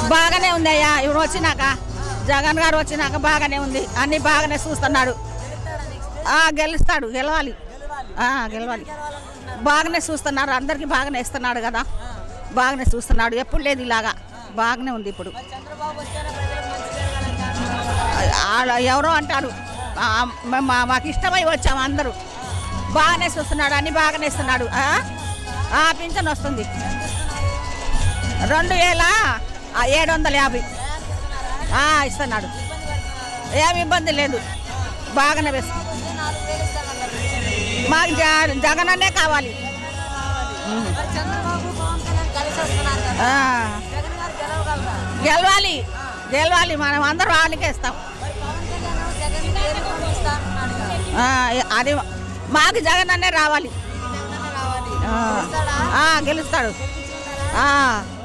బాగానే ఉంది అయ్యా ఇప్పుడు వచ్చినాక జగన్ గారు వచ్చినాక బాగానే ఉంది అన్ని బాగానే చూస్తున్నాడు ఆ, గెలుస్తాడు గెలవాలి ఆ, గెలవాలి బాగానే చూస్తున్నారు అందరికీ బాగానే ఇస్తున్నాడు కదా బాగానే చూస్తున్నాడు ఎప్పుడు లేదు ఇలాగా బాగానే ఉంది ఇప్పుడు ఆడ ఎవరో అంటారు ఆ, మ- మా- మాకు ఇష్టమై వచ్చాము అందరూ బాగానే చూస్తున్నాడు అన్ని బాగానే ఇస్తున్నాడు ఆ? ఆ, పింఛన్ వస్తుంది రెండు వేల ఆ, ఏడు వందల యాభై ఆ, ఇస్తున్నాడు ఏమి ఇబ్బంది లేదు బాగానే వేస్తుంది మాకు జ- జగన్ అన్నే కావాలి ఉమ్. చంద్రబాబు పవన్ కళ్యాణ్ కలిసి వస్తున్నారు కదా ఆ, జగన్ గారు గెలవగలరా గెలవాలి గెలవాలి మనం అందరూ వాళ్ళకే ఇస్తాం మరి పవన్ కళ్యాణ్ జగన్ పేరు పంపిస్తా అంటున్నాడు కదా ఆ, అది మాకు జగన్ అన్నే రావాలి జగన్ అన్న రావాలి ఆ, వస్తాడా ఆ, గెలుస్తాడు గెలిపించుకుంటారా ఆ,